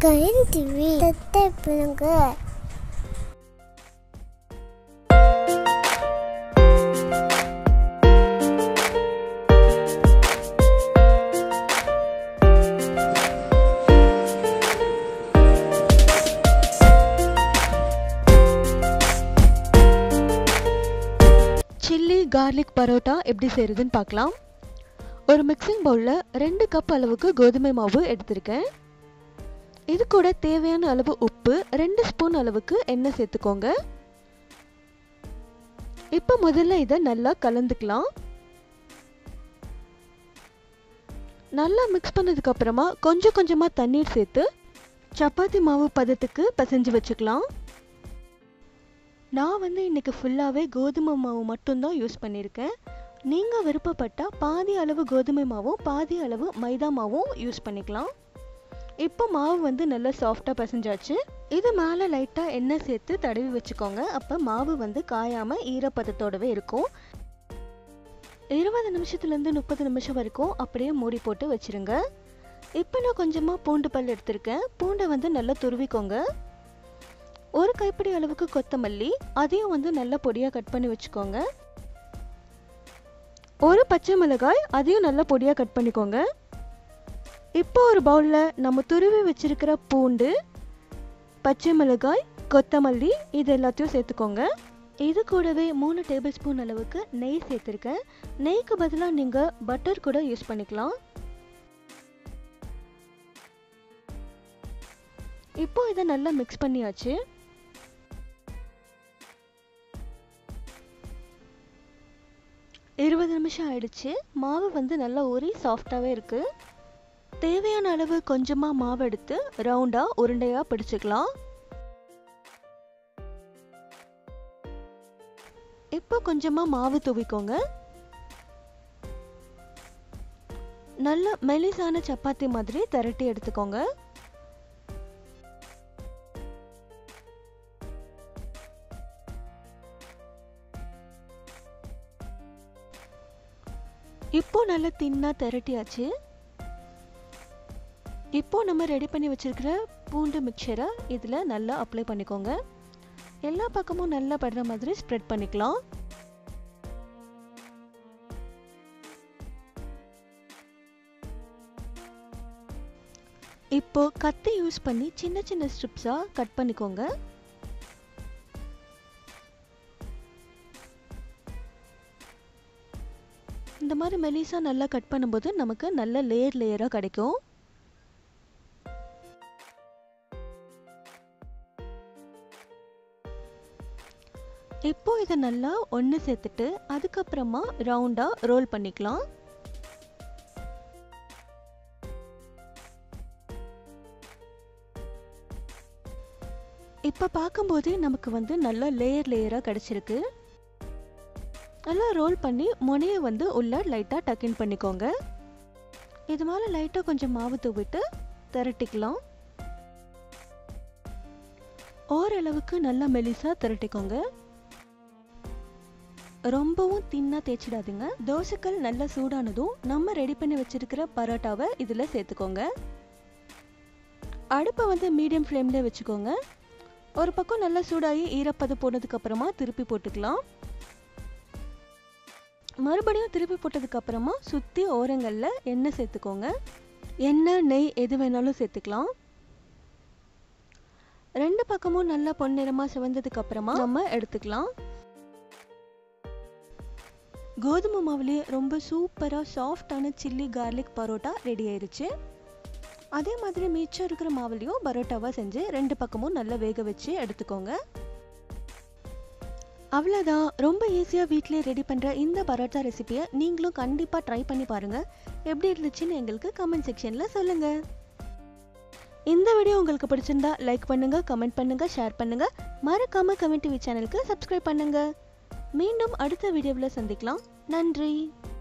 Gayan TV subscribe பண்ணுங்க chilli garlic parotta எப்படி செய்கிறதுன்னு பார்க்கலாம் ஒரு மிக்சிங் பவுலில் ரெண்டு கப் அளவுக்கு கோதுமை மாவு எடுத்திருக்கேன் இது கூட தேவையான அளவு உப்பு ரெண்டு ஸ்பூன் அளவுக்கு எண்ணெய் சேர்த்துக்கோங்க இப்போ முதல்ல இதை நல்லா கலந்துக்கலாம் நல்லா மிக்ஸ் பண்ணதுக்கு அப்புறமா கொஞ்சம் கொஞ்சமாக தண்ணீர் சேர்த்து சப்பாத்தி மாவு பதத்துக்கு பிசைஞ்சு வச்சுக்கலாம் நான் வந்து இன்றைக்கி ஃபுல்லாகவே கோதுமை மாவு மட்டும்தான் யூஸ் பண்ணியிருக்கேன் நீங்கள் விருப்பப்பட்டால் பாதி அளவு கோதுமை மாவும் பாதி அளவு மைதா மாவும் யூஸ் பண்ணிக்கலாம் இப்போ மாவு வந்து நல்லா சாஃப்டாக பிசைஞ்சாச்சு இது மேலே லைட்டாக எண்ணெய் சேர்த்து தடவி வச்சுக்கோங்க அப்போ மாவு வந்து காயாமல் ஈரப்பதத்தோடவே இருக்கும் இருபது நிமிஷத்துலேருந்து முப்பது நிமிஷம் வரைக்கும் அப்படியே மூடி போட்டு வச்சுருங்க இப்போ நான் கொஞ்சமாக பூண்டு பல் எடுத்திருக்கேன் பூண்டை வந்து நல்லா துருவிக்கோங்க ஒரு கைப்பிடி அளவுக்கு கொத்தமல்லி அதையும் வந்து நல்லா பொடியாக கட் பண்ணி வச்சுக்கோங்க ஒரு பச்சை மிளகாய் அதையும் நல்லா பொடியாக கட் பண்ணிக்கோங்க இப்போ ஒரு பவுலில் நம்ம துருவி வச்சிருக்கிற பூண்டு பச்சை மிளகாய் கொத்தமல்லி இது எல்லாத்தையும் சேர்த்துக்கோங்க இது கூடவே மூணு டேபிள் ஸ்பூன் அளவுக்கு நெய் சேர்த்துருக்கேன் நெய்க்கு பதிலாக நீங்கள் பட்டர் கூட யூஸ் பண்ணிக்கலாம் இப்போ இதை நல்லா மிக்ஸ் பண்ணியாச்சு இருபது நிமிஷம் ஆயிடுச்சு மாவு வந்து நல்லா ஊறி சாஃப்டாகவே இருக்குது தேவையான அளவு கொஞ்சமாக மாவு எடுத்து ரவுண்டாக உருண்டையாக பிடிச்சிக்கலாம் இப்போ கொஞ்சமாக மாவு தூவிக்கோங்க நல்ல மெலிசான சப்பாத்தி மாதிரி திரட்டி எடுத்துக்கோங்க இப்போ நல்லா தின்னா திரட்டியாச்சு இப்போ நம்ம ரெடி பண்ணி வச்சிருக்கிற பூண்டு மிக்சரை இதில் நல்லா அப்ளை பண்ணிக்கோங்க எல்லா பக்கமும் நல்லா படுற மாதிரி ஸ்ப்ரெட் பண்ணிக்கலாம் இப்போ கத்தி யூஸ் பண்ணி சின்ன சின்ன ஸ்ட்ரிப்ஸாக கட் பண்ணிக்கோங்க இந்த மாதிரி மெலிசா நல்லா கட் பண்ணும்போது நமக்கு நல்ல லேயர் லேயராக கிடைக்கும் இப்போ இதை நல்லா ஒன்று சேர்த்துட்டு அதுக்கப்புறமா ரவுண்டாக ரோல் பண்ணிக்கலாம் இப்போ பார்க்கும்போதே நமக்கு வந்து நல்லா லேயர் லேயராக கிடச்சிருக்கு நல்லா ரோல் பண்ணி முனையை வந்து உள்ள லைட்டாக டக்கின் பண்ணிக்கோங்க இது மேலே லைட்டாக கொஞ்சம் மாவு தூவிட்டு திரட்டிக்கலாம் ஓரளவுக்கு நல்லா மெலிசாக திரட்டிக்கோங்க ரொம்பவும் தின்னா தேய்ச்சிடாதுங்க தோசைக்கல் நல்லா சூடானதும் நம்ம ரெடி பண்ணி வச்சிருக்கிற பரோட்டாவை இதில் சேர்த்துக்கோங்க அடுப்பை வந்து மீடியம் ஃப்ளேம்லேயே வச்சுக்கோங்க ஒரு பக்கம் நல்லா சூடாகி ஈரப்பது போனதுக்கு அப்புறமா திருப்பி போட்டுக்கலாம் மறுபடியும் திருப்பி போட்டதுக்கு அப்புறமா சுற்றி ஓரங்களில் எண்ணெய் சேர்த்துக்கோங்க எண்ணெய் நெய் எது வேணாலும் சேர்த்துக்கலாம் ரெண்டு பக்கமும் நல்லா பொன்னிறமாக சிவந்ததுக்கு அப்புறமா நம்ம எடுத்துக்கலாம் கோதுமை மாவுலேயே ரொம்ப சூப்பராக சாஃப்டான சில்லி கார்லிக் பரோட்டா ரெடி ஆயிருச்சு அதே மாதிரி மிச்சம் இருக்கிற மாவுலையும் பரோட்டாவாக செஞ்சு ரெண்டு பக்கமும் நல்லா வேக வச்சு எடுத்துக்கோங்க அவ்வளோதான் ரொம்ப ஈஸியாக வீட்டிலே ரெடி பண்ணுற இந்த பரோட்டா ரெசிபியை நீங்களும் கண்டிப்பாக ட்ரை பண்ணி பாருங்கள் எப்படி இருந்துச்சுன்னு எங்களுக்கு கமெண்ட் செக்ஷனில் சொல்லுங்கள் இந்த வீடியோ உங்களுக்கு பிடிச்சிருந்தா லைக் பண்ணுங்கள் கமெண்ட் பண்ணுங்கள் ஷேர் பண்ணுங்கள் மறக்காமல் கமெண்ட் டிவி சேனலுக்கு சப்ஸ்கிரைப் பண்ணுங்கள் மீண்டும் அடுத்த வீடியோவில் சந்திக்கலாம் நன்றி